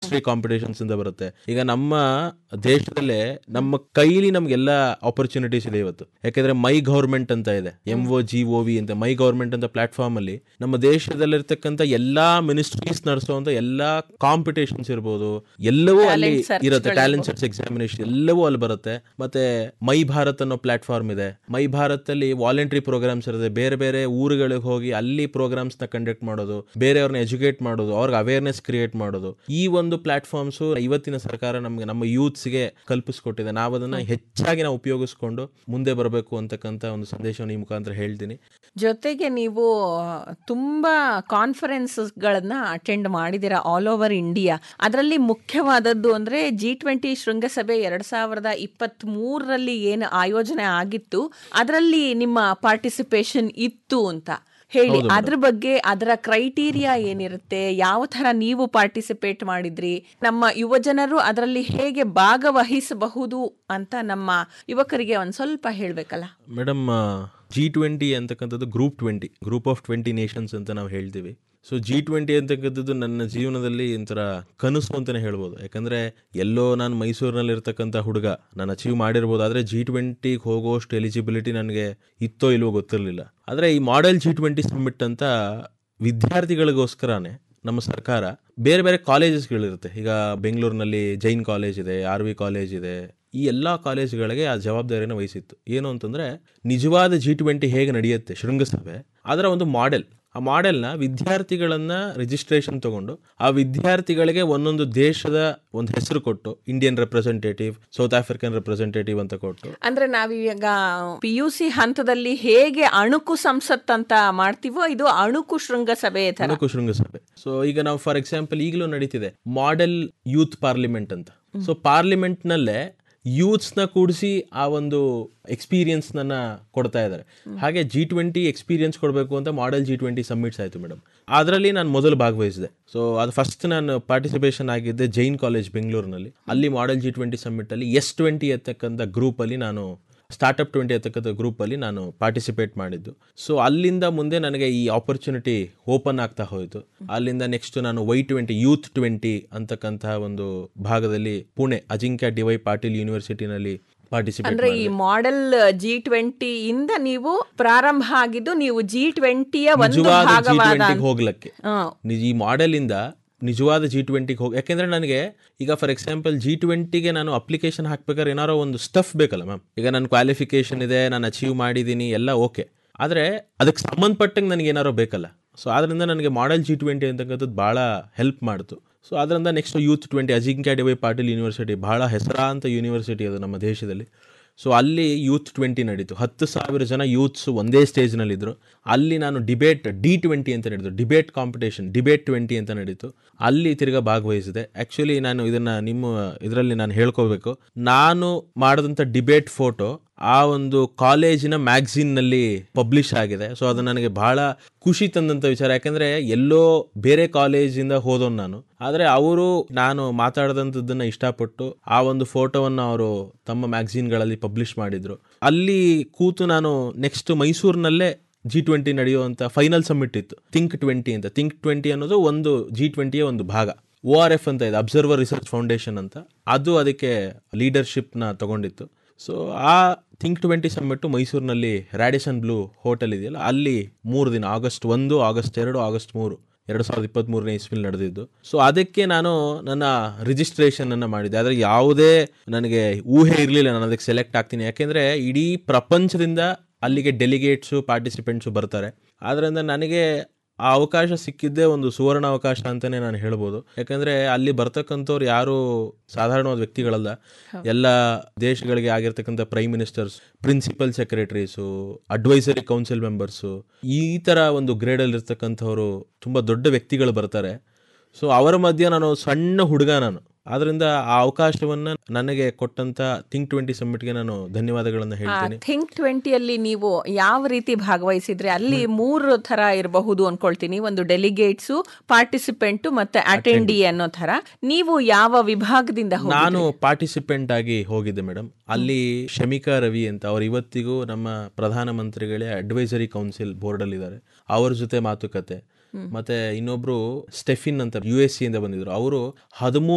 Ministry competitions ಇಂದ ಬರುತ್ತೆ ಈಗ ನಮ್ಮ ದೇಶದಲ್ಲೇ ನಮ್ಮ ಕೈಲಿ ನಮ್ಗೆಲ್ಲ ಆಪರ್ಚುನಿಟೀಸ್ ಇದೆ ಇವತ್ತು ಯಾಕಂದ್ರೆ ಮೈ ಗೌರ್ಮೆಂಟ್ ಅಂತ ಇದೆ M O G O V ಅಂತ ಮೈ ಗೌರ್ಮೆಂಟ್ ಅಂತ ಪ್ಲಾಟ್ಫಾರ್ಮ್ ಅಲ್ಲಿ ನಮ್ಮ ದೇಶದಲ್ಲಿರ್ತಕ್ಕಂಥ ಎಲ್ಲಾ ಮಿನಿಸ್ಟ್ರೀಸ್ ನಡೆಸುವಂತ ಎಲ್ಲಾ ಕಾಂಪಿಟೇಷನ್ಸ್ ಇರ್ಬೋದು ಎಲ್ಲವೂ ಅಲ್ಲಿ Talent search ಇರುತ್ತೆ ಗಳು ಟ್ಯಾಲೆಂಟ್ ಸರ್ಚ್ ಎಕ್ಸಾಮಿನೇಷನ್ ಎಲ್ಲವೂ ಅಲ್ಲಿ ಬರುತ್ತೆ ಮತ್ತೆ ಮೈ ಭಾರತ್ ಅನ್ನೋ ಪ್ಲಾಟ್ಫಾರ್ಮ್ ಇದೆ ಮೈ ಭಾರತ್ ಅಲ್ಲಿ ವಾಲಂಟ್ರಿ ಪ್ರೋಗ್ರಾಮ್ಸ್ ಇರುತ್ತೆ ಬೇರೆ ಬೇರೆ ಊರುಗಳಿಗೆ ಹೋಗಿ ಅಲ್ಲಿ ಪ್ರೋಗ್ರಾಮ್ಸ್ ನ ಕಂಡಕ್ಟ್ ಮಾಡೋದು ಬೇರೆಯವ್ರನ್ನ ಎಜುಕೇಟ್ ಮಾಡೋದು ಅವ್ರಿಗೆ ಅವೇರ್ನೆಸ್ ಕ್ರಿಯೇಟ್ ಮಾಡೋದು ಈ ಒಂದು ಪ್ಲಾಟ್ಫಾರ್ಮ್ಸ್ ಇವತ್ತಿನ ಸರ್ಕಾರ ನಮಗೆ ನಮ್ಮ ಯೂತ್ಸ್ಗೆ ಕಲ್ಪಿಸ್ಕೊಟ್ಟಿದೆ ನಾವು ಅದನ್ನ ಹೆಚ್ಚಾಗಿ ನಾವು ಉಪಯೋಗಿಸ್ಕೊಂಡು ಮುಂದೆ ಬರಬೇಕು ಅಂತಕ್ಕಂಥ ಒಂದು ಸಂದೇಶವನ್ನು ಈ ಮುಖಾಂತರ ಹೇಳ್ತೀನಿ ಜೊತೆಗೆ ನೀವು ತುಂಬಾ ಕಾನ್ಫರೆನ್ಸ್ಗಳನ್ನ ಅಟೆಂಡ್ ಮಾಡಿದ್ದೀರಾ ಆಲ್ ಓವರ್ ಇಂಡಿಯಾ ಅದರಲ್ಲಿ ಮುಖ್ಯವಾದದ್ದು ಅಂದ್ರೆ ಜಿ ಟ್ವೆಂಟಿ ಶೃಂಗಸಭೆ ಎರಡ್ ಸಾವಿರದ ಇಪ್ಪತ್ತ್ ಮೂರರಲ್ಲಿ ಏನು ಆಯೋಜನೆ ಆಗಿತ್ತು ಅದರಲ್ಲಿ ನಿಮ್ಮ ಪಾರ್ಟಿಸಿಪೇಷನ್ ಇತ್ತು ಅಂತ ಹೇಳಿ ಅದ್ರ ಬಗ್ಗೆ ಅದರ ಕ್ರೈಟೀರಿಯಾ ಏನಿರುತ್ತೆ ಯಾವ ತರ ನೀವು ಪಾರ್ಟಿಸಿಪೇಟ್ ಮಾಡಿದ್ರಿ ನಮ್ಮ ಯುವ ಜನರು ಅದರಲ್ಲಿ ಹೇಗೆ ಭಾಗವಹಿಸಬಹುದು ಅಂತ ನಮ್ಮ ಯುವಕರಿಗೆ ಒಂದ್ ಸ್ವಲ್ಪ ಹೇಳ್ಬೇಕಲ್ಲ ಮೇಡಮ್ ಜಿ ಟ್ವೆಂಟಿ ಅಂತಕ್ಕಂಥದ್ದು group twenty group of twenty nations ಅಂತ ನಾವು ಹೇಳ್ತೀವಿ ಸೊ ಜಿ ಟ್ವೆಂಟಿ ಅಂತಕ್ಕಂಥದ್ದು ನನ್ನ ಜೀವನದಲ್ಲಿ ಒಂಥರ ಕನಸು ಅಂತಲೇ ಹೇಳ್ಬೋದು ಯಾಕಂದರೆ ಎಲ್ಲೋ ನಾನು ಮೈಸೂರಿನಲ್ಲಿ ಇರ್ತಕ್ಕಂಥ ಹುಡುಗ ನಾನು ಅಚೀವ್ ಮಾಡಿರ್ಬೋದು ಆದರೆ ಜಿ ಟ್ವೆಂಟಿಗೆ ಹೋಗೋಷ್ಟು ಎಲಿಜಿಬಿಲಿಟಿ ನನಗೆ ಇತ್ತೋ ಇಲ್ವೋ ಗೊತ್ತಿರಲಿಲ್ಲ ಆದರೆ ಈ ಮಾಡೆಲ್ ಜಿ ಟ್ವೆಂಟಿ ಸಬ್ಮಿಟ್ ಅಂತ ವಿದ್ಯಾರ್ಥಿಗಳಿಗೋಸ್ಕರನೇ ನಮ್ಮ ಸರ್ಕಾರ ಬೇರೆ ಬೇರೆ ಕಾಲೇಜಸ್ಗಳಿರುತ್ತೆ ಈಗ ಬೆಂಗಳೂರಿನಲ್ಲಿ ಜೈನ್ ಕಾಲೇಜ್ ಇದೆ ಆರ್ ವಿ ಕಾಲೇಜ್ ಇದೆ ಈ ಎಲ್ಲ ಕಾಲೇಜುಗಳಿಗೆ ಆ ಜವಾಬ್ದಾರಿಯನ್ನು ವಹಿಸಿತ್ತು ಏನು ಅಂತಂದರೆ ನಿಜವಾದ ಜಿ ಟ್ವೆಂಟಿ ಹೇಗೆ ನಡೆಯುತ್ತೆ ಶೃಂಗಸಭೆ ಅದರ ಒಂದು ಮಾಡೆಲ್ ಆ ಮಾಡೆಲ್ನ ವಿದ್ಯಾರ್ಥಿಗಳನ್ನ ರಿಜಿಸ್ಟ್ರೇಷನ್ ತಗೊಂಡು ಆ ವಿದ್ಯಾರ್ಥಿಗಳಿಗೆ ಒಂದೊಂದು ದೇಶದ ಒಂದು ಹೆಸರು ಕೊಟ್ಟು Indian representative South African representative ಅಂತ ಕೊಟ್ಟು ಅಂದ್ರೆ ನಾವೀಗ ಪಿ ಯು ಸಿ ಹಂತದಲ್ಲಿ ಹೇಗೆ ಅಣುಕು ಸಂಸತ್ ಅಂತ ಮಾಡ್ತೀವೋ ಇದು ಅಣುಕು ಶೃಂಗಸಭೆ ತರ ಅಣುಕು ಶೃಂಗಸಭೆ ಸೊ ಈಗ ನಾವು ಫಾರ್ ಎಕ್ಸಾಂಪಲ್ ಈಗಲೂ ನಡೀತಿದೆ ಮಾಡೆಲ್ ಯೂತ್ ಪಾರ್ಲಿಮೆಂಟ್ ಅಂತ ಸೊ ಪಾರ್ಲಿಮೆಂಟ್ ನಲ್ಲೇ ಯೂತ್ಸ್ ನ ಕೂಡಿಸಿ ಆ ಒಂದು ಎಕ್ಸ್ಪೀರಿಯನ್ಸ್ ನನ್ನ ಕೊಡ್ತಾ ಇದ್ದಾರೆ ಹಾಗೆ ಜಿ ಟ್ವೆಂಟಿ ಎಕ್ಸ್ಪೀರಿಯನ್ಸ್ ಕೊಡಬೇಕು ಅಂತ ಮಾಡೆಲ್ ಜಿ ಟ್ವೆಂಟಿ ಸಬ್ಮಿಟ್ಸ್ ಆಯಿತು ಮೇಡಮ್ ಅದರಲ್ಲಿ ನಾನು ಮೊದಲು ಭಾಗವಹಿಸಿದೆ ಸೊ ಅದು ಫಸ್ಟ್ ನಾನು ಪಾರ್ಟಿಸಿಪೇಷನ್ ಆಗಿದ್ದೆ ಜೈನ್ ಕಾಲೇಜ್ ಬೆಂಗಳೂರಿನಲ್ಲಿ ಅಲ್ಲಿ ಮಾಡೆಲ್ ಜಿ ಟ್ವೆಂಟಿ ಸಬ್ಮಿಟ್ ಅಲ್ಲಿ ಎಸ್ ಟ್ವೆಂಟಿ ಅಂತಕ್ಕಂಥ ಗ್ರೂಪ್ ಅಲ್ಲಿ ನಾನು ಸ್ಟಾರ್ಟಪ್ ಟ್ವೆಂಟಿ ಅಂತಕ್ಕಂಥ ಗ್ರೂಪಲ್ಲಿ ನಾನು ಪಾರ್ಟಿಸಿಪೇಟ್ ಮಾಡಿದ್ದು ಸೊ ಅಲ್ಲಿಂದ ಮುಂದೆ ನನಗೆ ಈ ಆಪರ್ಚುನಿಟಿ ಓಪನ್ ಆಗ್ತಾ ಹೋಯಿತು ಅಲ್ಲಿಂದ ನೆಕ್ಸ್ಟ್ ನಾನು ವೈ ಟ್ವೆಂಟಿ ಯೂತ್ ಟ್ವೆಂಟಿ ಅಂತಕ್ಕಂತಹ ಒಂದು ಭಾಗದಲ್ಲಿ ಪುಣೆ ಅಜಿಂಕ್ಯ ಡಿ ವೈ ಪಾಟೀಲ್ ಯೂನಿವರ್ಸಿಟಿನಲ್ಲಿ ಪಾರ್ಟಿಸಿಪೇಟ್ ಅಂದ್ರೆ ಈ ಮಾಡೆಲ್ ಜಿ ಟ್ವೆಂಟಿ ಇಂದ ನೀವು ಪ್ರಾರಂಭ ಆಗಿದ್ದು ನೀವು ಜಿ ಟ್ವೆಂಟಿಯ ಒಂದು ನಿಜವಾದ ಜಿ ಭಾಗವಾದ ಟ್ವೆಂಟಿಗೆ ಹೋಗ್ಲಕ್ಕೆ ಹ. ನಿಜ ಈ ಮಾಡೆಲಿಂದ ನಿಜವಾದ ಜಿ ಟ್ವೆಂಟಿಗೆ ಹೋಗಿ ಯಾಕೆಂದ್ರೆ ನನಗೆ ಈಗ ಫಾರ್ ಎಕ್ಸಾಂಪಲ್ ಜಿ ಟ್ವೆಂಟಿಗೆ ನಾನು ಅಪ್ಲಿಕೇಶನ್ ಹಾಕ್ಬೇಕಾದ್ರೆ ಏನಾರೋ ಒಂದು ಸ್ಟಫ್ ಬೇಕಲ್ಲ ಮ್ಯಾಮ್ ಈಗ ನನ್ನ ಕ್ವಾಲಿಫಿಕೇಶನ್ ಇದೆ ನಾನು ಅಚೀವ್ ಮಾಡಿದ್ದೀನಿ ಎಲ್ಲ ಓಕೆ ಆದರೆ ಅದಕ್ಕೆ ಸಂಬಂಧಪಟ್ಟಂಗೆ ನನಗೆ ಏನಾರೋ ಬೇಕಲ್ಲ ಸೊ ಅದರಿಂದ ನನಗೆ ಮಾಡೆಲ್ ಜಿ ಟ್ವೆಂಟಿ ಅಂತಕ್ಕಂಥದ್ದು ಭಾಳ ಹೆಲ್ಪ್ ಮಾಡ್ತು ಸೊ ಅದರಿಂದ next youth twenty Ajinkya D Y Patil university ಭಾಳ ಹೆಸರಾಂತ ಯೂನಿವರ್ಸಿಟಿ ಅದು ನಮ್ಮ ದೇಶದಲ್ಲಿ ಸೊ ಅಲ್ಲಿ ಯೂತ್ ಟ್ವೆಂಟಿ ನಡೀತು ಹತ್ತು ಸಾವಿರ ಜನ ಯೂತ್ಸ್ ಒಂದೇ ಸ್ಟೇಜ್ನಲ್ಲಿದ್ದರು ಅಲ್ಲಿ ನಾನು ಡಿಬೇಟ್ ಡಿ ಟ್ವೆಂಟಿ ಅಂತ ನಡೀತು ಡಿಬೇಟ್ ಕಾಂಪಿಟೇಷನ್ ಡಿಬೇಟ್ ಟ್ವೆಂಟಿ ಅಂತ ನಡೀತು ಅಲ್ಲಿ ತಿರ್ಗಾ ಭಾಗವಹಿಸಿದೆ ಆ್ಯಕ್ಚುಲಿ ನಾನು ಇದನ್ನು ನಿಮ್ಮ ಇದರಲ್ಲಿ ನಾನು ಹೇಳ್ಕೋಬೇಕು ನಾನು ಮಾಡಿದಂಥ ಡಿಬೇಟ್ ಫೋಟೋ ಆ ಒಂದು ಕಾಲೇಜಿನ ಮ್ಯಾಗ್ಝಿನ್ನಲ್ಲಿ ಪಬ್ಲಿಷ್ ಆಗಿದೆ ಸೊ ಅದು ನನಗೆ ಬಹಳ ಖುಷಿ ತಂದಂಥ ವಿಚಾರ ಯಾಕಂದರೆ ಎಲ್ಲೋ ಬೇರೆ ಕಾಲೇಜಿಂದ ಹೋದವನು ನಾನು ಆದರೆ ಅವರು ನಾನು ಮಾತಾಡಿದಂಥದ್ದನ್ನು ಇಷ್ಟಪಟ್ಟು ಆ ಒಂದು ಫೋಟೋವನ್ನು ಅವರು ತಮ್ಮ ಮ್ಯಾಗ್ಝಿನ್ಗಳಲ್ಲಿ ಪಬ್ಲಿಷ್ ಮಾಡಿದರು ಅಲ್ಲಿ ಕೂತು ನಾನು ನೆಕ್ಸ್ಟ್ ಮೈಸೂರಿನಲ್ಲೇ ಜಿ ಟ್ವೆಂಟಿ ನಡೆಯುವಂಥ ಫೈನಲ್ ಸಮ್ಮಿಟ್ ಇತ್ತು ಥಿಂಕ್ ಟ್ವೆಂಟಿ ಅಂತ ಥಿಂಕ್ ಟ್ವೆಂಟಿ ಅನ್ನೋದು ಒಂದು ಜಿ ಟ್ವೆಂಟಿಯ ಒಂದು ಭಾಗ ಒ ಆರ್ ಎಫ್ ಅಂತ ಇದೆ ಅಬ್ಸರ್ವರ್ ರಿಸರ್ಚ್ ಫೌಂಡೇಶನ್ ಅಂತ ಅದು ಅದಕ್ಕೆ ಲೀಡರ್ಶಿಪ್ನ ತಗೊಂಡಿತ್ತು ಸೊ ಆ ಥಿಂಕ್ ಟ್ವೆಂಟಿ ಸಮ್ಮಿಟ್ಟು ಮೈಸೂರಿನಲ್ಲಿ ರ್ಯಾಡಿಸನ್ ಬ್ಲೂ ಹೋಟೆಲ್ ಇದೆಯಲ್ಲ ಅಲ್ಲಿ ಮೂರು ದಿನ ಆಗಸ್ಟ್ ಒಂದು ಆಗಸ್ಟ್ ಎರಡು ಆಗಸ್ಟ್ ಮೂರು ಎರಡು ಸಾವಿರದ ಇಪ್ಪತ್ತ್ಮೂರನೇ ಇಸ್ವಿಲ್ ನಡೆದಿದ್ದು ಸೊ ಅದಕ್ಕೆ ನಾನು ನನ್ನ ರಿಜಿಸ್ಟ್ರೇಷನ್ ಅನ್ನು ಮಾಡಿದ್ದೆ ಆದರೆ ಯಾವುದೇ ನನಗೆ ಊಹೆ ಇರಲಿಲ್ಲ ನಾನು ಅದಕ್ಕೆ ಸೆಲೆಕ್ಟ್ ಆಗ್ತೀನಿ ಯಾಕೆಂದರೆ ಇಡೀ ಪ್ರಪಂಚದಿಂದ ಅಲ್ಲಿಗೆ ಡೆಲಿಗೇಟ್ಸು ಪಾರ್ಟಿಸಿಪೆಂಟ್ಸು ಬರ್ತಾರೆ ಆದ್ದರಿಂದ ನನಗೆ ಆ ಅವಕಾಶ ಸಿಕ್ಕಿದ್ದೇ ಒಂದು ಸುವರ್ಣ ಅವಕಾಶ ಅಂತಲೇ ನಾನು ಹೇಳ್ಬೋದು ಯಾಕಂದರೆ ಅಲ್ಲಿ ಬರ್ತಕ್ಕಂಥವ್ರು ಯಾರು ಸಾಧಾರಣವಾದ ವ್ಯಕ್ತಿಗಳಲ್ಲ ಎಲ್ಲ ದೇಶಗಳಿಗೆ ಆಗಿರ್ತಕ್ಕಂಥ prime ministers principal secretaries advisory council members ಈ ಥರ ಒಂದು ಗ್ರೇಡಲ್ಲಿ ಇರ್ತಕ್ಕಂಥವ್ರು ತುಂಬ ದೊಡ್ಡ ವ್ಯಕ್ತಿಗಳು ಬರ್ತಾರೆ ಸೊ ಅವರ ಮಧ್ಯೆ ನಾನು ಸಣ್ಣ ಹುಡುಗ ನಾನು ಆದ್ರಿಂದ ಆ ಅವಕಾಶವನ್ನ ನನಗೆ ಕೊಟ್ಟಂತ ಥಿಂಕ್ ಟ್ವೆಂಟಿ ಸಮ್ಮಿಟ್ಗೆ ನಾನು ಧನ್ಯವಾದಗಳನ್ನು ಹೇಳ್ತೀನಿ ಥಿಂಕ್ ಟ್ವೆಂಟಿಯಲ್ಲಿ ನೀವು ಯಾವ ರೀತಿ ಭಾಗವಹಿಸಿದ್ರೆ ಅಲ್ಲಿ ಮೂರು ತರ ಇರಬಹುದು ಅನ್ಕೊಳ್ತೀನಿ ಒಂದು ಡೆಲಿಗೇಟ್ಸು ಪಾರ್ಟಿಸಿಪೆಂಟ್ ಮತ್ತೆ ಅಟೆಂಡಿ ಅನ್ನೋ ತರ ನೀವು ಯಾವ ವಿಭಾಗದಿಂದ ಹೋಗಿ ನಾನು ಪಾರ್ಟಿಸಿಪೆಂಟ್ ಆಗಿ ಹೋಗಿದ್ದೆ ಮೇಡಮ್ ಅಲ್ಲಿ ಶಮಿಕಾ ರವಿ ಅಂತ ಅವ್ರು ಇವತ್ತಿಗೂ ನಮ್ಮ ಪ್ರಧಾನಮಂತ್ರಿಗಳೇ ಅಡ್ವೈಸರಿ ಕೌನ್ಸಿಲ್ ಬೋರ್ಡ್ ಅಲ್ಲಿ ಇದ್ದಾರೆ ಅವ್ರ ಜೊತೆ ಮಾತುಕತೆ ಮತ್ತೆ ಇನ್ನೊಬ್ರು ಸ್ಟೆಫಿನ್ ಅಂತ ಯು ಎಸ್ ಸಿ ಇಂದ ಬಂದಿದ್ರು ಅವರು ಹದಿಮೂರು